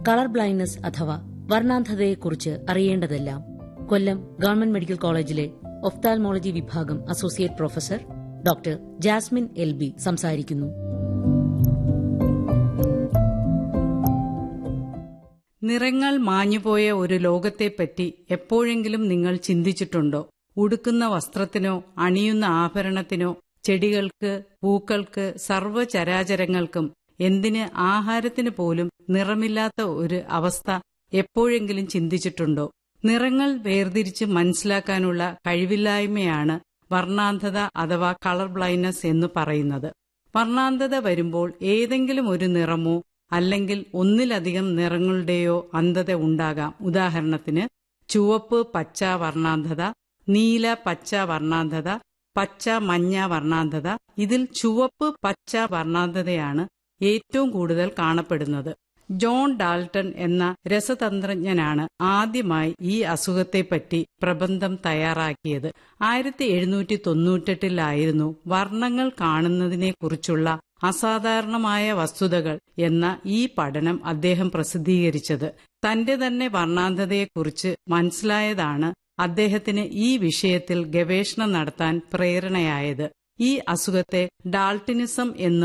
colour blindness അഥവാ വർണ്ണാന്ധതയെക്കുറിച്ച് അറിയേണ്ടതെല്ലാം കൊല്ലം ഗവൺമെന്റ് മെഡിക്കൽ കോളേജിലെ ഒഫ്താൽമോളജി വിഭാഗം associate professor doctor Jasmine L B സംസാരിക്കുന്നു നിറങ്ങൾ മാഞ്ഞുപോയ ഒരു ലോകത്തെപ്പറ്റി എപ്പോഴെങ്കിലും നിങ്ങൾ ചിന്തിച്ചിട്ടുണ്ടോ ഉടുക്കുന്ന വസ്ത്രത്തിനോ അണിയുന്ന ആഭരണത്തിനോ ചെടികൾക്ക് പൂക്കൾക്ക് സർവ്വചരാചരങ്ങൾക്കും എന്തിന് ആഹാരത്തിന് പോലും നിറമില്ലാത്ത ഒരു അവസ്ഥ എപ്പോഴെങ്കിലും ചിന്തിച്ചിട്ടുണ്ടോ നിറങ്ങൾ വേർതിരിച്ച് മനസ്സിലാക്കാനുള്ള കഴിവില്ലായ്മയാണ് വർണ്ണാന്ധത അഥവാ കളർ ബ്ലൈൻഡ്നസ് എന്ന് പറയുന്നത് വർണ്ണാന്ധത വരുമ്പോൾ ഏതെങ്കിലും ഒരു നിറമോ അല്ലെങ്കിൽ ഒന്നിലധികം നിറങ്ങളുടെയോ അന്ധത ഉണ്ടാകാം ഉദാഹരണത്തിന് ചുവപ്പ് പച്ച വർണ്ണാന്ധത നീല പച്ച വർണ്ണാന്ധത പച്ച മഞ്ഞ വർണ്ണാന്ധത ഇതിൽ ചുവപ്പ് പച്ച വർണ്ണാന്ധതയാണ് ഏറ്റവും കൂടുതൽ കാണപ്പെടുന്നത് ജോൺ ഡാൾട്ടൺ എന്ന രസതന്ത്രജ്ഞനാണ് ആദ്യമായി ഈ അസുഖത്തെപ്പറ്റി പ്രബന്ധം തയ്യാറാക്കിയത് ആയിരത്തി എഴുന്നൂറ്റി തൊണ്ണൂറ്റെട്ടിലായിരുന്നു വർണ്ണങ്ങൾ കാണുന്നതിനെക്കുറിച്ചുള്ള അസാധാരണമായ വസ്തുതകൾ എന്ന ഈ പഠനം അദ്ദേഹം പ്രസിദ്ധീകരിച്ചത് തന്റെ തന്നെ വർണ്ണാന്ധതയെക്കുറിച്ച് മനസ്സിലായതാണ് അദ്ദേഹത്തിന് ഈ വിഷയത്തിൽ ഗവേഷണം നടത്താൻ പ്രേരണയായത് ഈ അസുഖത്തെ ഡാൾട്ടിനിസം എന്ന്